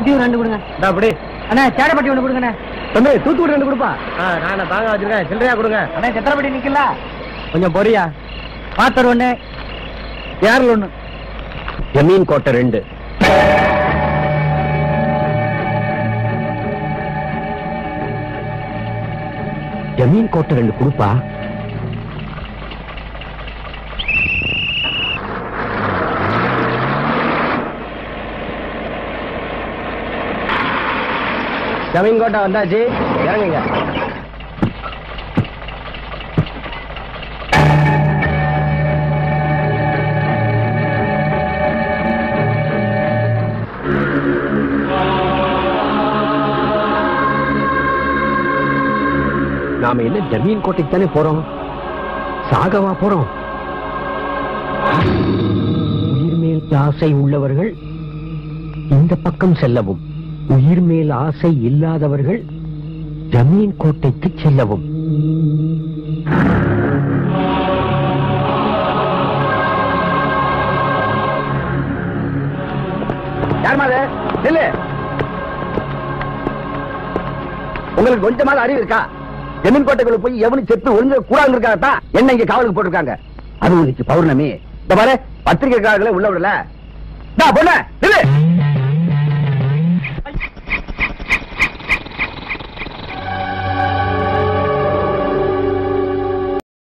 இதையும் ரெண்டு கொடுங்க அப்படி அண்ணா சேடப்பட்டி ஒண்ணு கொடுங்கண்ணே தம்பி தூத்துக்குடி ரெண்டு கொடுப்பா நான் தாங்க வச்சிருக்கேன் சில்லறையா கொடுங்க அண்ணா சத்திரப்பட்டி நிக்கல கொஞ்சம் பொரியா பாத்தர் ஒண்ணு யாரில் ஒண்ணு ஜமீன் கோட்டை ரெண்டு ஜமீன் கோட்டை ரெண்டு கொடுப்பா ஜமீன் கோட்டை வந்தாச்சு இறங்குங்க நாம என்ன ஜமீன் கோட்டைக்கு தானே போறோம் சாகவா போறோம் உயிர் மேல் ஆசை உள்ளவர்கள் இந்த பக்கம் செல்லவும் உயிர் மேல் ஆசை இல்லாதவர்கள் ஜமீன் கோட்டைக்கு செல்லவும் யார் மாது நில்லு உங்களுக்கு கொஞ்சமாவது அறிவு இருக்கா ஜமீன் கோட்டைக்குள்ள போய் எவனு செத்து ஒழுங்க கூடாது இருக்காகத்தான் என்ன இங்க காவலுக்கு போட்டிருக்காங்க அது இன்னைக்கு பௌர்ணமி இந்த பாரு பத்திரிகைக்காரர்களை உள்ள விடல டா, பொண்ணு நில்லு